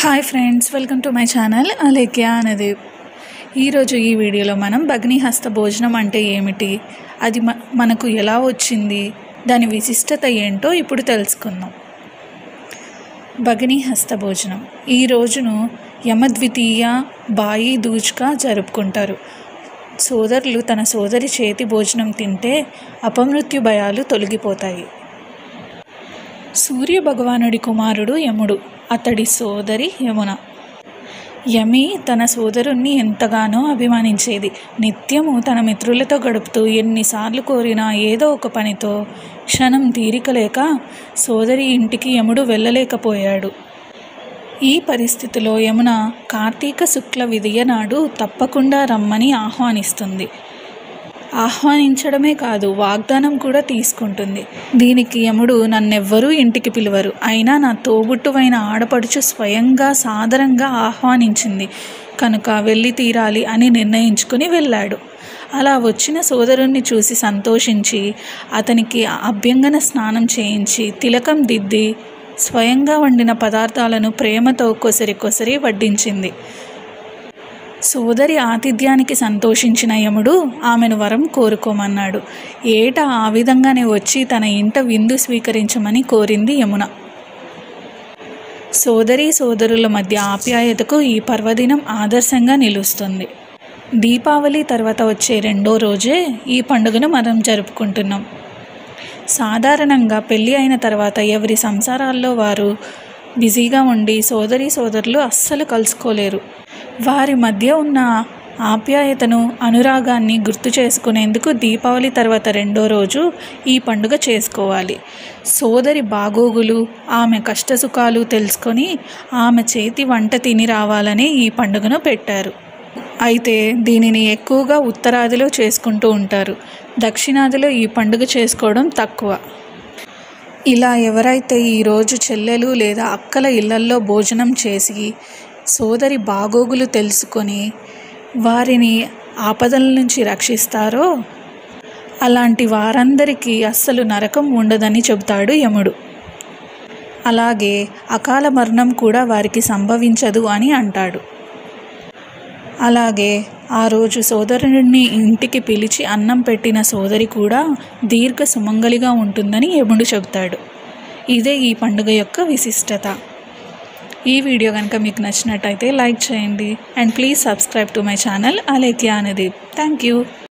hi friends welcome to my channel Alekhya అనేది ఈరోజు ఈ వీడియోలో మనం భగ్ని హస్త భోజనం అంటే ఏమిటి అది మ మనకు ఎలా వచ్చింది దాని విశిష్టత ఏంటో ఇప్పుడు తెలుసుకుందాం భగిని హస్త భోజనం ఈ రోజును యమద్వితీయ బాయి దూజ్గా జరుపుకుంటారు సోదరులు తన సోదరి చేతి భోజనం తింటే అపమృత్యు భయాలు తొలగిపోతాయి సూర్య భగవానుడి కుమారుడు యముడు అతడి సోదరి యమున యమి తన సోదరుణ్ణి ఎంతగానో అభిమానించేది నిత్యము తన మిత్రులతో గడుపుతూ ఎన్నిసార్లు కోరినా ఏదో ఒక పనితో క్షణం తీరిక లేక సోదరి ఇంటికి యముడు వెళ్ళలేకపోయాడు ఈ పరిస్థితిలో యమున కార్తీక శుక్ల విధియ నాడు తప్పకుండా రమ్మని ఆహ్వానిస్తుంది ఆహ్వానించడమే కాదు వాగ్దానం కూడా తీసుకుంటుంది దీనికి యముడు నన్నెవ్వరూ ఇంటికి పిలువరు అయినా నా తోబుట్టువైన ఆడపడుచు స్వయంగా సాదరంగా ఆహ్వానించింది కనుక వెళ్ళి తీరాలి అని నిర్ణయించుకుని వెళ్ళాడు అలా వచ్చిన సోదరుణ్ణి చూసి సంతోషించి అతనికి అభ్యంగన స్నానం చేయించి తిలకం దిద్ది స్వయంగా వండిన పదార్థాలను ప్రేమతో కొసరి కొసరి వడ్డించింది సోదరి ఆతిథ్యానికి సంతోషించిన యముడు ఆమెను వరం కోరుకోమన్నాడు ఏట ఆ విధంగానే వచ్చి తన ఇంట విందు స్వీకరించమని కోరింది యమున సోదరి సోదరుల మధ్య ఆప్యాయతకు ఈ పర్వదినం ఆదర్శంగా నిలుస్తుంది దీపావళి తర్వాత వచ్చే రెండో రోజే ఈ పండుగను మనం జరుపుకుంటున్నాం సాధారణంగా పెళ్ళి అయిన తర్వాత ఎవరి సంసారాల్లో వారు బిజీగా ఉండి సోదరి సోదరులు అస్సలు కలుసుకోలేరు వారి మధ్య ఉన్న ఆప్యాయతను అనురాగాన్ని గుర్తు చేసుకునేందుకు దీపావళి తర్వాత రెండో రోజు ఈ పండుగ చేసుకోవాలి సోదరి బాగోగులు ఆమె కష్టసుఖాలు తెలుసుకొని ఆమె చేతి వంట తిని రావాలని ఈ పండుగను పెట్టారు అయితే దీనిని ఎక్కువగా ఉత్తరాదిలో చేసుకుంటూ ఉంటారు దక్షిణాదిలో ఈ పండుగ చేసుకోవడం తక్కువ ఇలా ఎవరైతే ఈరోజు చెల్లెలు లేదా అక్కల ఇళ్లల్లో భోజనం చేసి సోదరి బాగోగులు తెలుసుకొని వారిని ఆపదల నుంచి రక్షిస్తారో అలాంటి వారందరికీ అస్సలు నరకం ఉండదని చెబుతాడు యముడు అలాగే అకాల మరణం కూడా వారికి సంభవించదు అని అంటాడు అలాగే ఆ రోజు సోదరుడిని ఇంటికి పిలిచి అన్నం పెట్టిన సోదరి కూడా దీర్ఘ సుమంగలిగా ఉంటుందని యముడు చెబుతాడు ఇదే ఈ పండుగ యొక్క విశిష్టత ఈ వీడియో కనుక మీకు నచ్చినట్టయితే లైక్ చేయండి and please subscribe to my channel Alekhya అనేది థ్యాంక్ యూ